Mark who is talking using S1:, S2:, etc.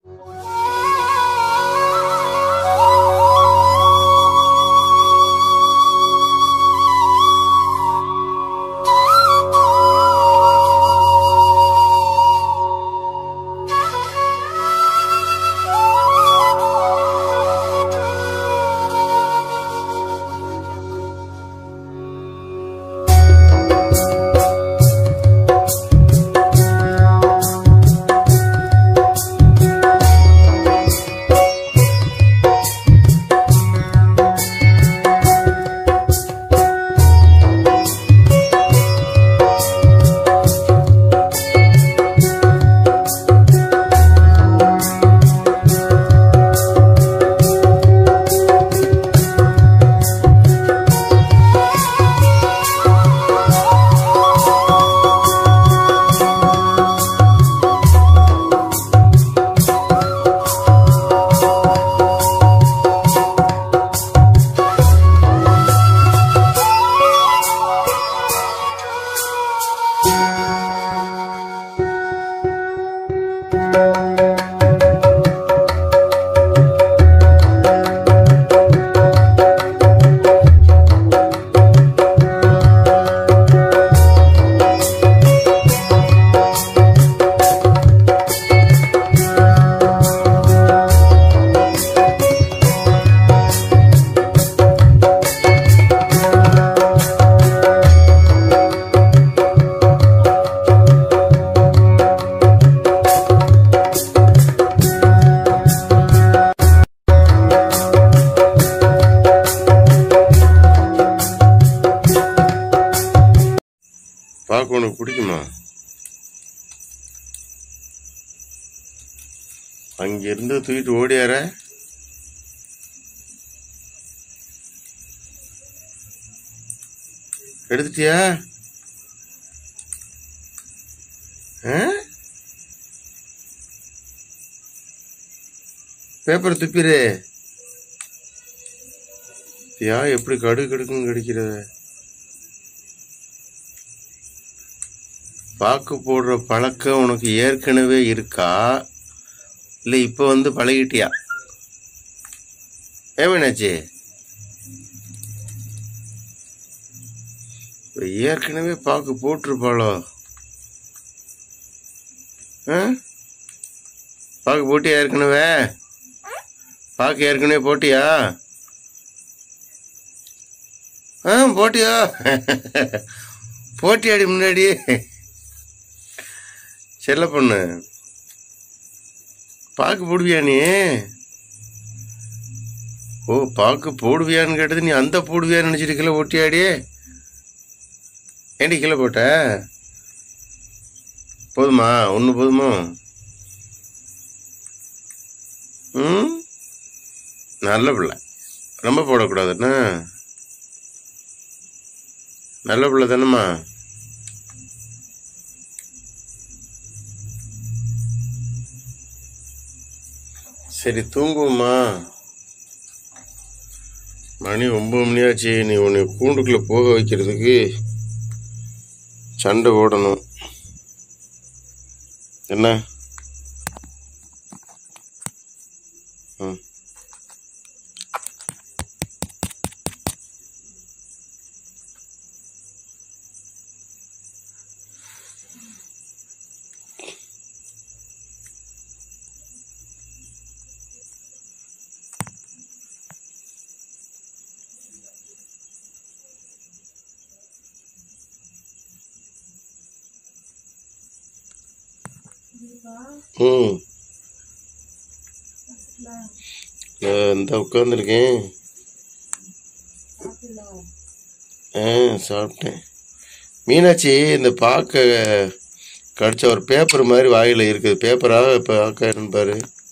S1: பார்க்க உனக்கு பிடிக்குமா அங்கிருந்து தூக்கிட்டு ஓடியார எடுத்துட்டியா ஆ? பேப்பர் துப்பிரு யா எப்படி கடு கடுக்குன்னு கடிக்கிறத பாக்கு போடுற பழக்கம் உனக்கு ஏற்கனவே இருக்கா இல்லை இப்போ வந்து பழகிட்டியா ஏமீனாச்சி இப்ப ஏற்கனவே பாக்கு போட்டிருப்பாளோ ஆ? பாக்கு போட்டியா ஏற்கனவே பாக்கு ஏற்கனவே போட்டியா ஆ போட்டியா போட்டியாடி முன்னாடி செல்ல பொண்ணு பாக்கு போடுவியா நீ ஓ பாக்கு போடுவியான்னு கேட்டது நீ அந்த போடுவியான்னு நினச்சிட்டு கிலோ ஒட்டியாடி ஏண்டி கிலோ போட்ட போதுமா ஒன்று போதுமோ ம் நல்ல பிள்ளை ரொம்ப போடக்கூடாதுண்ணா நல்ல பிள்ளை தானேம்மா சரி தூங்குவோம்மா மணி ஒன்பது மணியாச்சு நீ உன்னை கூண்டுக்குள்ளே போக வைக்கிறதுக்கு சண்டை ஓடணும் என்ன ம் ம் நான் இந்த உட்காந்துருக்கேன் ஆ சாப்பிட்டேன் மீனாட்சி இந்த பாக்க கடிச்ச ஒரு பேப்பர் மாதிரி வாயில் இருக்குது பேப்பரா இப்போ பாக்க என்னன்னு பாரு